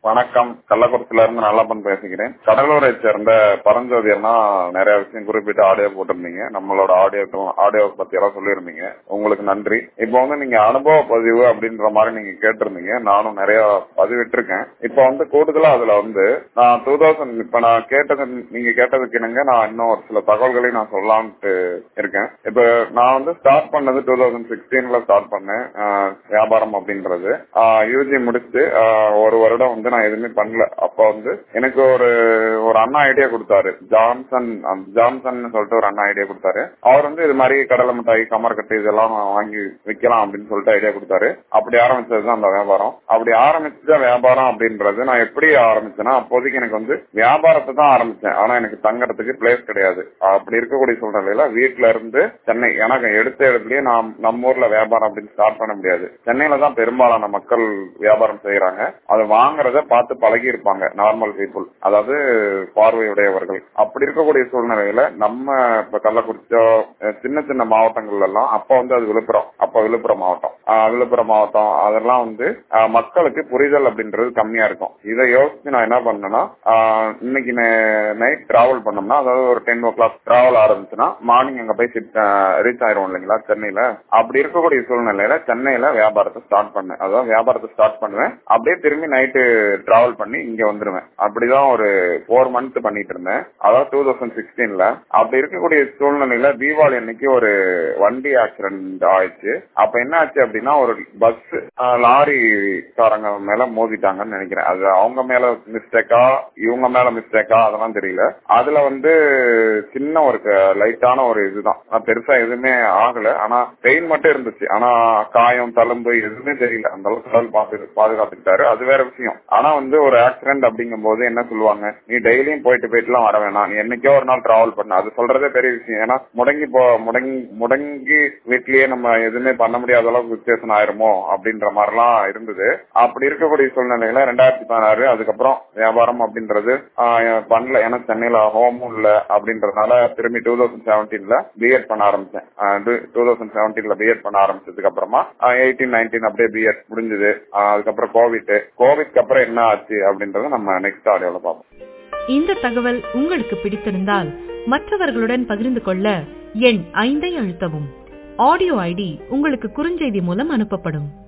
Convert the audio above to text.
வணக்கம் கள்ளக்குறிச்சியில இருந்து நல்லப்பன் பேசுகிறேன் கடலூரை சேர்ந்த பரஞ்சோதியர்னா நிறைய விஷயம் குறிப்பிட்டு ஆடியோ போட்டிருந்தீங்க நம்மளோட ஆடியோ ஆடியோ பத்தி எல்லாம் சொல்லியிருந்தீங்க உங்களுக்கு நன்றி இப்போ வந்து நீங்க அனுபவ பதிவு அப்படின்ற மாதிரி நீங்க கேட்டிருந்தீங்க நானும் நிறைய பதிவிட்டிருக்கேன் இப்போ வந்து கூடுதலா அதுல வந்து நான் டூ தௌசண்ட் இப்ப நான் கேட்டது நீங்க கேட்டதுக்கு இணங்க நான் இன்னும் ஒரு சில தகவல்களையும் நான் சொல்லலாம்ட்டு இருக்கேன் இப்ப நான் வந்து ஸ்டார்ட் பண்ணது டூ தௌசண்ட் சிக்ஸ்டீன்ல ஸ்டார்ட் பண்ணேன் ஆஹ் வியாபாரம் அப்படின்றது யூஜி முடிச்சுட்டு ஆஹ் ஒரு வருடம் வந்து நான் எதுவுமே பண்ணல அப்ப வந்து எனக்கு ஒரு ஒரு அண்ணா ஐடியா கொடுத்தாரு ஜான்சன் ஜான்சன் சொல்லிட்டு ஒரு அண்ணா ஐடியா கொடுத்தாரு அவர் வந்து இது மாதிரி கடலை மிட்டாய் கமர்கட்டு இதெல்லாம் வாங்கி விற்கலாம் அப்படின்னு சொல்லிட்டு ஐடியா கொடுத்தாரு அப்படி ஆரம்பிச்சதுதான் அந்த வியாபாரம் அப்படி ஆரம்பிச்ச வியாபாரம் அப்படின்றது நான் எப்படி ஆரம்பிச்சேன்னா அப்போதைக்கு எனக்கு வந்து வியாபாரத்தை தான் ஆரம்பிச்சேன் ஆனா எனக்கு தங்கறதுக்கு பிளேஸ் கிடையாது அப்படி இருக்கக்கூடிய சூழ்நிலையில வீட்டுல இருந்து சென்னை எனக்கு எடுத்த இடத்துலயே நாம் நம்ம ஊர்ல வியாபாரம் அப்படின்னு ஸ்டார்ட் பண்ண முடியாது சென்னையில தான் பெரும்பாலான மக்கள் வியாபாரம் செய்யறாங்க அதை வாங்குறத பார்த்து பழகி இருப்பாங்க நார்மல் பீப்புள் அதாவது பார்வையுடையவர்கள் அப்படி இருக்கக்கூடிய சூழ்நிலையில நம்ம இப்ப கள்ளக்குறிச்சோ சின்ன சின்ன மாவட்டங்கள்ல எல்லாம் அப்ப வந்து அது விழுப்புரம் அப்ப விழுப்புரம் மாவட்டம் விழுப்புரம் மாவட்டம் அதெல்லாம் வந்து மக்களுக்கு புரிதல் அப்படின்றது கம்மியா இருக்கும் இதை யோசிச்சு நான் என்ன பண்ணேன்னா இன்னைக்கு நைட் டிராவல் பண்ணோம்னா அதாவது ஒரு டென் ஓ கிளாக் டிராவல் ஆரம்பிச்சுன்னா மார்னிங் அங்க போய் ரீச் ஆயிரும் இல்லைங்களா சென்னையில அப்படி இருக்கக்கூடிய சூழ்நிலையில சென்னையில வியாபாரத்தை ஸ்டார்ட் பண்ணேன் அதாவது வியாபாரத்தை ஸ்டார்ட் பண்ணுவேன் அப்படியே திரும்பி நைட்டு டிராவல் பண்ணி இங்க வந்துருவேன் அப்படிதான் ஒரு போர் மந்த் பண்ணிட்டு இருந்தேன் அதாவது டூ தௌசண்ட் சிக்ஸ்டீன்ல அப்படி இருக்கக்கூடிய சூழ்நிலையில தீபாவளி அன்னைக்கு ஒரு வண்டி ஆக்சிடென்ட் ஆயிடுச்சு அப்ப என்ன ஆச்சு அப்படின்னா ஒரு பஸ் லாரி காரங்க மேல மோதிட்டாங்கன்னு நினைக்கிறேன் அது அவங்க மேல மிஸ்டேக்கா இவங்க மேல மிஸ்டேக்கா அதெல்லாம் தெரியல அதுல வந்து சின்ன ஒரு லைட்டான ஒரு இதுதான் பெருசா எதுவுமே ஆகல ஆனா பெயின் மட்டும் இருந்துச்சு ஆனா காயம் தழும்பு எதுவுமே தெரியல அந்த அளவுக்கு கடல் பாத்து பாதுகாத்துக்கிட்டாரு அது வேற விஷயம் ஆனா வந்து ஒரு ஆக்சிடென்ட் அப்படிங்கும் போது என்ன சொல்லுவாங்க நீ டெய்லியும் போயிட்டு போயிட்டு எல்லாம் வர வேணாம் நீ என்னைக்கோ ஒரு நாள் டிராவல் பண்ண அது சொல்றதே பெரிய விஷயம் ஏன்னா முடங்கி போ முடங்கி முடங்கி வீட்லயே நம்ம எதுவுமே பண்ண முடியாத அளவுக்கு சுச்சுவேஷன் ஆயிருமோ அப்படின்ற மாதிரிலாம் இருந்தது அப்படி இருக்கக்கூடிய சூழ்நிலையில ரெண்டாயிரத்தி பதினாறு அதுக்கப்புறம் வியாபாரம் அப்படின்றது பண்ணல ஏன்னா சென்னையில ஹோமும் இல்ல அப்படின்றதுனால திரும்பி டூ தௌசண்ட் செவன்டீன்ல பிஎட் பண்ண ஆரம்பிச்சேன் டூ தௌசண்ட் செவன்டீன்ல பிஎட் பண்ண ஆரம்பிச்சதுக்கு அப்புறமா எயிட்டீன் நைன்டீன் அப்படியே பிஎட் முடிஞ்சது அதுக்கப்புறம் கோவிட் கோவிட்க்கு அப்புறம் என்ன ஆச்சு அப்படின்றத நம்ம நெக்ஸ்ட் ஆடியோல பார்ப்போம் இந்த தகவல் உங்களுக்கு பிடித்திருந்தால் மற்றவர்களுடன் பகிர்ந்து கொள்ள எண் ஐந்தை அழுத்தவும் ஆடியோ ஐடி உங்களுக்கு குறுஞ்செய்தி மூலம் அனுப்பப்படும்